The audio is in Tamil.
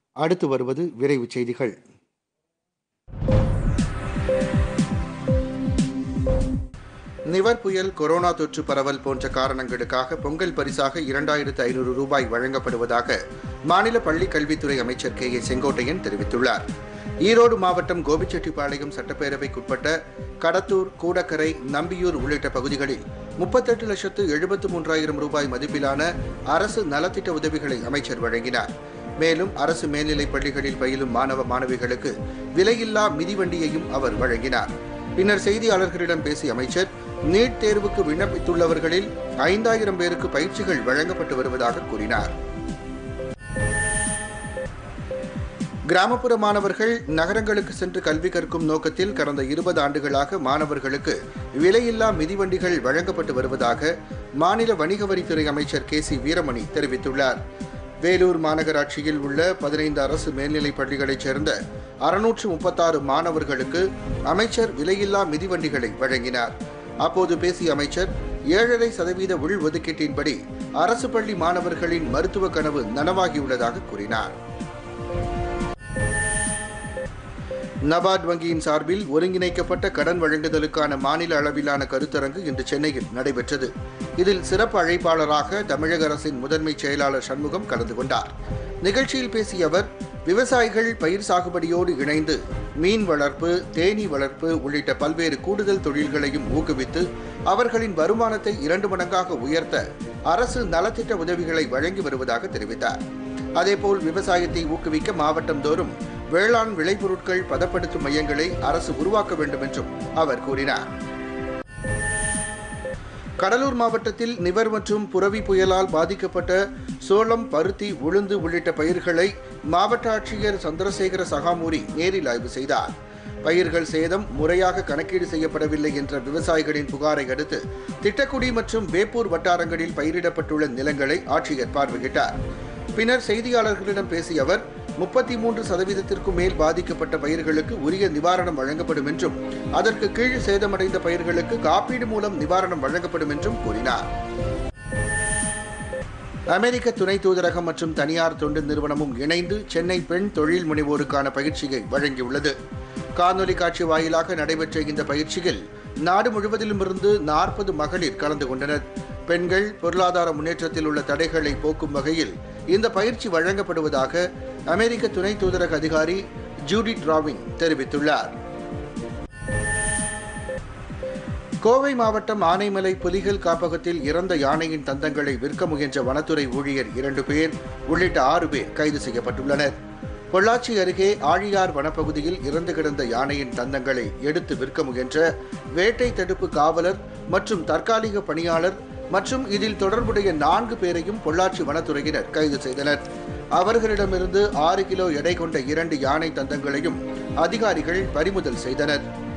அடுத்து வருவது விரைவுச் செய்திகள் நிவர் புயல் கொரோனா தொற்று பரவல் போன்ற காரணங்களுக்காக பொங்கல் பரிசாக இரண்டாயிரத்து ஐநூறு ரூபாய் வழங்கப்படுவதாக மாநில பள்ளிக் கல்வித்துறை அமைச்சர் கே ஏ செங்கோட்டையன் தெரிவித்துள்ளார் ஈரோடு மாவட்டம் கோபிச்செட்டிப்பாளையம் சட்டப்பேரவைக்குட்பட்ட கடத்தூர் கூடக்கரை நம்பியூர் உள்ளிட்ட பகுதிகளில் முப்பத்தெட்டு லட்சத்து எழுபத்து மூன்றாயிரம் ரூபாய் மதிப்பிலான அரசு நலத்திட்ட உதவிகளை அமைச்சர் வழங்கினார் மேலும் அரசு மேல்நிலைப் பள்ளிகளில் பயிலும் மாணவ மாணவிகளுக்கு விலையில்லா மிதிவண்டியையும் அவர் வழங்கினார் பின்னர் செய்தியாளர்களிடம் பேசிய அமைச்சர் நீட் தேர்வுக்கு விண்ணப்பித்துள்ளவர்களில் ஐந்தாயிரம் பேருக்கு பயிற்சிகள் வழங்கப்பட்டு வருவதாக கூறினார் கிராமப்புற மாணவர்கள் நகரங்களுக்கு சென்று கல்வி கற்கும் நோக்கத்தில் கடந்த இருபது ஆண்டுகளாக மாணவர்களுக்கு விலையில்லா மிதிவண்டிகள் வழங்கப்பட்டு வருவதாக மாநில வணிக வரித்துறை அமைச்சர் கே சி வீரமணி தெரிவித்துள்ளார் வேலூர் மாநகராட்சியில் உள்ள பதினைந்து அரசு மேல்நிலைப் பள்ளிகளைச் சேர்ந்த அறுநூற்று முப்பத்தாறு மாணவர்களுக்கு அமைச்சர் விலையில்லா மிதிவண்டிகளை வழங்கினார் அப்போது பேசிய அமைச்சர் ஏழரை சதவீத உள்ஒதுக்கீட்டின்படி அரசு பள்ளி மாணவர்களின் மருத்துவ கனவு நனவாகியுள்ளதாக கூறினார் நபார்ட் வங்கியின் சார்பில் ஒருங்கிணைக்கப்பட்ட கடன் வழங்குதலுக்கான மாநில அளவிலான கருத்தரங்கு இன்று சென்னையில் நடைபெற்றது இதில் சிறப்பு அழைப்பாளராக தமிழக அரசின் முதன்மை செயலாளர் சண்முகம் கலந்து கொண்டார் நிகழ்ச்சியில் பேசிய அவர் விவசாயிகள் பயிர் சாகுபடியோடு இணைந்து மீன் வளர்ப்பு தேனீ வளர்ப்பு உள்ளிட்ட பல்வேறு கூடுதல் தொழில்களையும் ஊக்குவித்து அவர்களின் வருமானத்தை இரண்டு மடங்காக உயர்த்த அரசு நலத்திட்ட உதவிகளை வழங்கி வருவதாக தெரிவித்தார் அதேபோல் விவசாயத்தை ஊக்குவிக்க மாவட்டம் தோறும் வேளாண் விளைபொருட்கள் பதப்படுத்தும் மையங்களை அரசு உருவாக்க வேண்டும் என்றும் அவர் கூறினார் கடலூர் மாவட்டத்தில் நிவர் மற்றும் புரவி புயலால் பாதிக்கப்பட்ட சோளம் பருத்தி உளுந்து உள்ளிட்ட பயிர்களை மாவட்ட ஆட்சியர் சந்திரசேகர சகாமூரி நேரில் ஆய்வு செய்தார் பயிர்கள் சேதம் முறையாக கணக்கீடு செய்யப்படவில்லை என்ற விவசாயிகளின் புகாரை அடுத்து திட்டக்குடி மற்றும் வேப்பூர் வட்டாரங்களில் பயிரிடப்பட்டுள்ள நிலங்களை ஆட்சியர் பார்வையிட்டார் பின்னர் செய்தியாளர்களிடம் பேசிய அவர் முப்பத்தி மூன்று சதவீதத்திற்கும் மேல் பாதிக்கப்பட்ட பயிர்களுக்கு உரிய நிவாரணம் வழங்கப்படும் என்றும் அதற்கு கீழ் சேதமடைந்த பயிர்களுக்கு காப்பீடு மூலம் நிவாரணம் வழங்கப்படும் என்றும் கூறினார் அமெரிக்க துணை தூதரகம் மற்றும் தனியார் தொண்டு நிறுவனமும் இணைந்து சென்னை பெண் தொழில் முனைவோருக்கான பயிற்சியை வழங்கியுள்ளது காணொலி காட்சி வாயிலாக நடைபெற்ற இந்த பயிற்சியில் நாடு முழுவதிலுமிருந்து நாற்பது மகளிர் கலந்து கொண்டனர் பெண்கள் பொருளாதார முன்னேற்றத்தில் உள்ள தடைகளை போக்கும் வகையில் இந்த பயிற்சி வழங்கப்படுவதாக அமெரிக்க துணை தூதரக அதிகாரி ஜூடி டிராவிங் தெரிவித்துள்ளார் கோவை மாவட்டம் ஆனைமலை புலிகள் காப்பகத்தில் இறந்த யானையின் தந்தங்களை விற்க முயன்ற வனத்துறை ஊழியர் இரண்டு பேர் உள்ளிட்ட ஆறு பேர் கைது செய்யப்பட்டுள்ளனர் பொள்ளாச்சி அருகே ஆழியார் வனப்பகுதியில் இறந்து கிடந்த யானையின் தந்தங்களை எடுத்து விற்க முயன்ற வேட்டை தடுப்பு காவலர் மற்றும் தற்காலிக பணியாளர் மற்றும் இதில் தொடர்புடைய நான்கு பேரையும் பொள்ளாச்சி வனத்துறையினர் கைது செய்தனர் அவர்களிடமிருந்து ஆறு கிலோ எடை கொண்ட இரண்டு யானை தந்தங்களையும் அதிகாரிகள் பறிமுதல் செய்தனர்